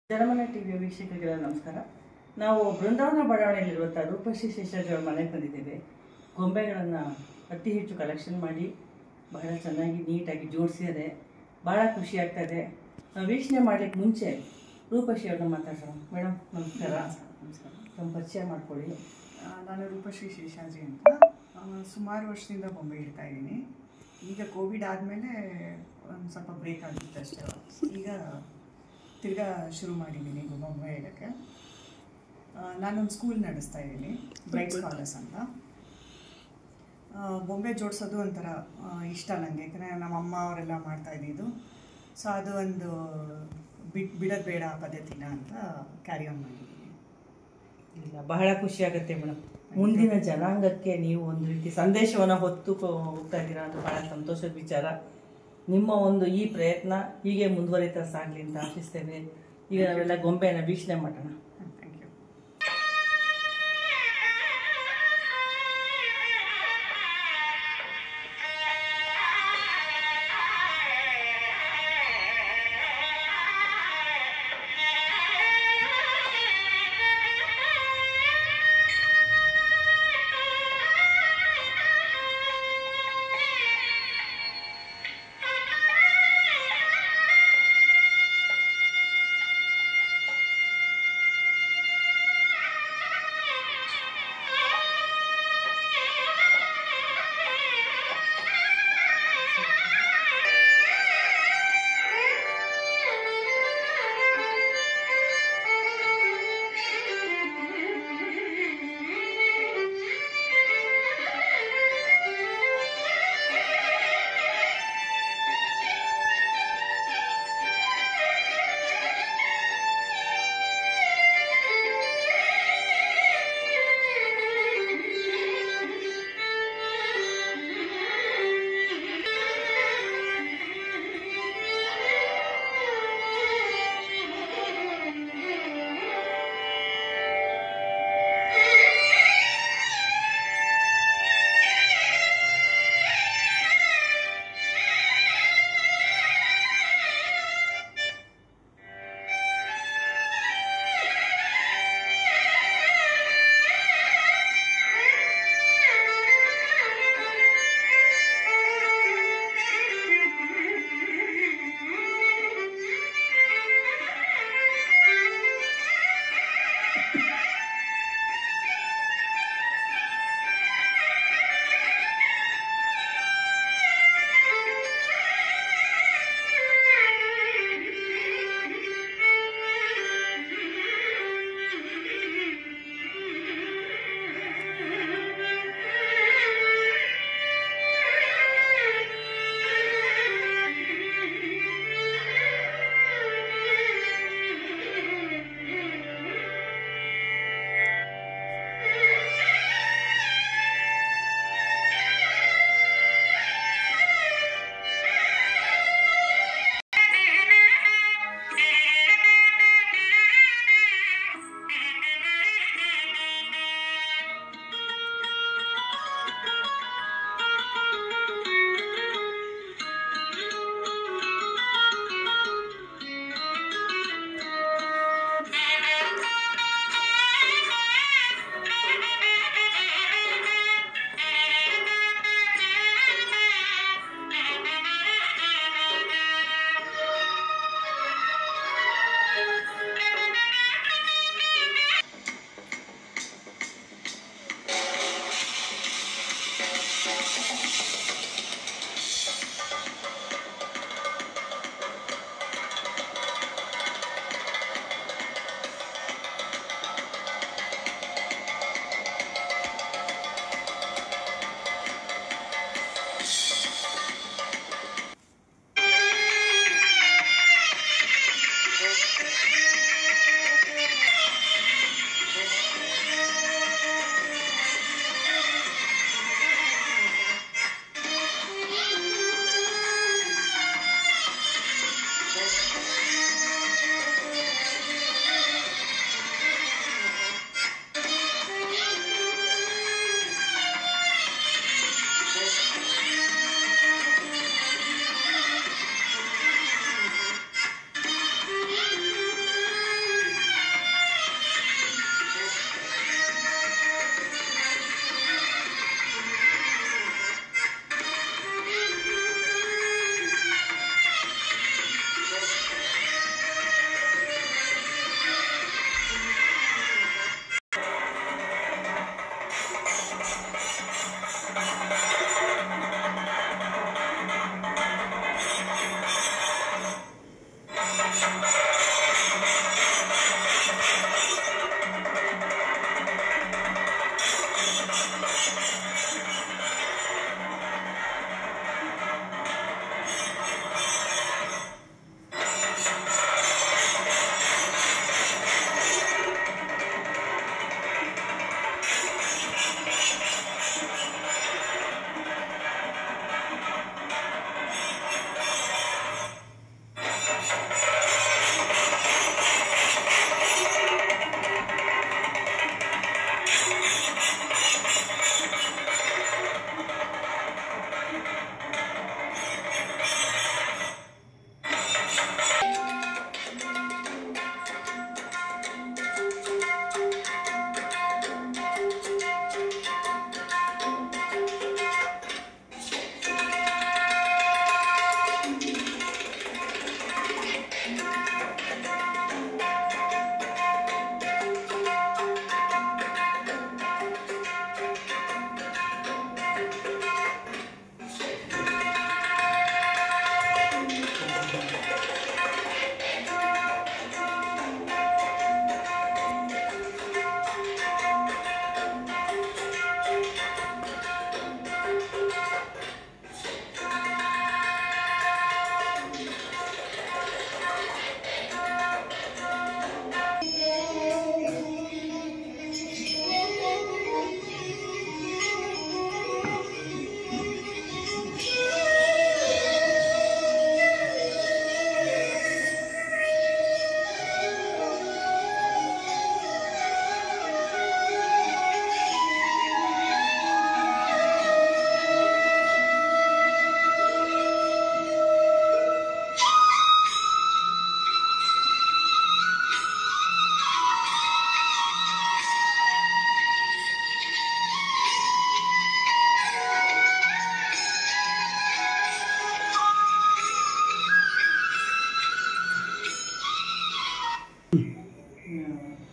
ಜನಮನ ಟಿವಿಯ ವೀಕ್ಷಕರಿಗೆಲ್ಲ ನಮಸ್ಕಾರ ನಾವು ಬೃಂದಾವನ ಬಡಾವಣೆಯಲ್ಲಿರುವಂಥ ರೂಪಶ್ರೀ ಶೇಷಾದ್ರಿಯವರ ಮನೆಗೆ ಬಂದಿದ್ದೇವೆ ಗೊಂಬೆಗಳನ್ನು ಅತಿ ಹೆಚ್ಚು ಕಲೆಕ್ಷನ್ ಮಾಡಿ ಬಹಳ ಚೆನ್ನಾಗಿ ನೀಟಾಗಿ ಜೋಡಿಸಿದ್ದಾರೆ ಭಾಳ ಖುಷಿ ಆಗ್ತದೆ ನಾವು ವೀಕ್ಷಣೆ ಮಾಡಲಿಕ್ಕೆ ಮುಂಚೆ ರೂಪಶ್ರೀ ಅವ್ರನ್ನ ಮಾತಾಡ್ಸೋಣ ಮೇಡಮ್ ನಮಸ್ಕಾರ ನಮಸ್ಕಾರ ತಮ್ಮ ಪರಿಚಯ ಮಾಡ್ಕೊಳ್ಳಿ ಆ, ನಾನು ರೂಪಶ್ರೀ ಶೇಷಾಜಿ ಅಂತ ಆ, ಸುಮಾರು ವರ್ಷದಿಂದ ಬೊಂಬೆ ಇಡ್ತಾ ಇದ್ದೀನಿ ಈಗ ಕೋವಿಡ್ ಆದಮೇಲೆ ಒಂದು ಸ್ವಲ್ಪ ಬ್ರೇಕ್ ಆಗಿತ್ತು ಅಷ್ಟೇ ಈಗ ತಿರ್ಗಾ ಶುರು ಮಾಡಿದ್ದೀನಿ ಈಗ ಬೊಂಬೆ ಇಡೋಕ್ಕೆ ಆ, ನಾನೊಂದು ಸ್ಕೂಲ್ ನಡೆಸ್ತಾ ಇದ್ದೀನಿ ಬ್ರೈಟ್ ಸ್ಕಾಲರ್ಸ್ ಅಂತ ಆ, ಬೊಂಬೆ ಜೋಡಿಸೋದು ಒಂಥರ ಆ, ಇಷ್ಟ ನನಗೆ ಯಾಕಂದರೆ ನಮ್ಮ ಅಮ್ಮ ಅವರೆಲ್ಲ ಮಾಡ್ತಾ ಇದ್ದಿದ್ದು ಸೊ ಅದು ಒಂದು ಬಿಟ್ ಬಿಡೋದು ಬೇಡ ಪದ್ಧತಿನ ಅಂತ ಕ್ಯಾರಿ ಆನ್ ಮಾಡಿದ್ದೀನಿ ಇಲ್ಲ ಬಹಳ ಖುಷಿ ಆಗುತ್ತೆ ಮೇಡಮ್ ಮುಂದಿನ ಜನಾಂಗಕ್ಕೆ ನೀವು ಒಂದು ರೀತಿ ಸಂದೇಶವನ್ನು ಹೊತ್ತು ಕೊ- ಹೋಗ್ತಾ ಇದ್ದೀರಾ ಅಂತ ಬಹಳ ಸಂತೋಷದ ವಿಚಾರ ನಿಮ್ಮ ಒಂದು ಈ ಪ್ರಯತ್ನ ಹೀಗೆ ಮುಂದುವರಿತಾ ಸಾಗಲಿ ಅಂತ ಆಶಿಸ್ತೇನೆ ಈಗ ನಾವೆಲ್ಲ ಗೊಂಬೆಯನ್ನು ವೀಕ್ಷಣೆ ಮಾಡೋಣ ಥ್ಯಾಂಕ್ ಯು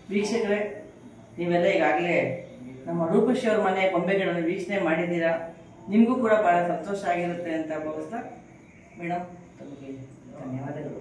ವೀಕ್ಷಕರೇ ನೀವೆಲ್ಲ ಈಗಾಗಲೇ ನಮ್ಮ ರೂಪಶ್ರೀ ಅವ್ರ ಮನೆ ಗೊಂಬೆಗಳನ್ನು ವೀಕ್ಷಣೆ ಮಾಡಿದ್ದೀರಾ ನಿಮಗೂ ಕೂಡ ಭಾಳ ಸಂತೋಷ ಆಗಿರುತ್ತೆ ಅಂತ ಭಾವಿಸ್ತಾ ಮೇಡಮ್ ತಮಗೆ ಧನ್ಯವಾದಗಳು